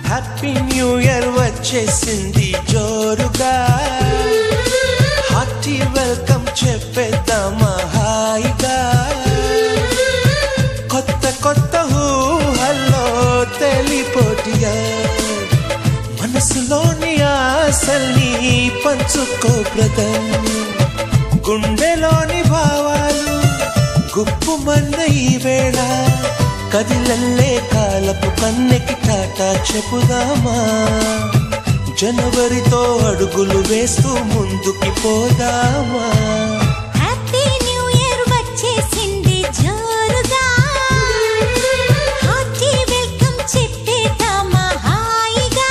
Happy new year వచ్చేసింది జోరుగా hearty welcome చెప్పేద్దామా హాయిగా కొత్త కొత్త ఊహల్లో తెలిపోటియా మనసులోని ఆశల్ని పంచుకో బ్రదర్ గుండెలోని భావాలు గుప్పుమన్న ఈ వేళ కదిలల్లే కాలపు కన్నెకి టాటా చెప్పుదామా జనవరితో అడుగులు వేస్తూ ముందుకి పోదామా హ్యాపీ న్యూ ఇయర్ వచ్చేసింది జోరుగా హార్టీ వెల్కమ్ చెప్పేద్దామా హాయిగా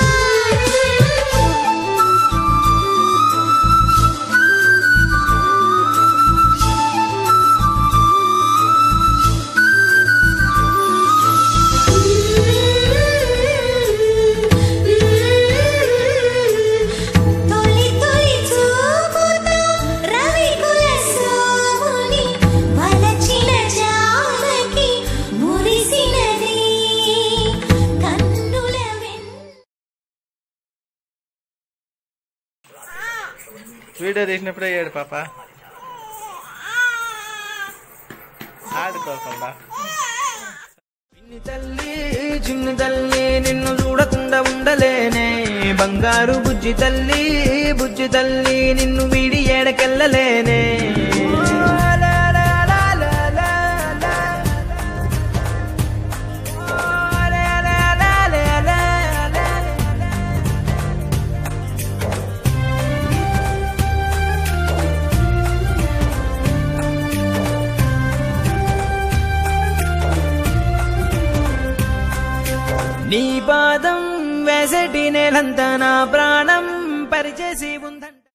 తొలి తొలి చూపుతో రవికుల సోముని వలచిన జానకి మురిసినది కన్నుల వెన్ వీడియో తీసినప్పుడే ఏడు పాప ఆడుకోకుండా చిన్ని తల్లి చిన్ని తల్లి నిన్ను చూడకుండా ఉండలేనే బంగారు బుజ్జి తల్లి బుజ్జి తల్లి నిన్ను వీడి ఏడకెళ్ళలేనే లా, లా, లా, లా, లా, లా. లా, లా, లా, లా, లా, లా. నీ పాదం వేసటి నేలంతా నా ప్రాణం పరిచేసి ఉందంట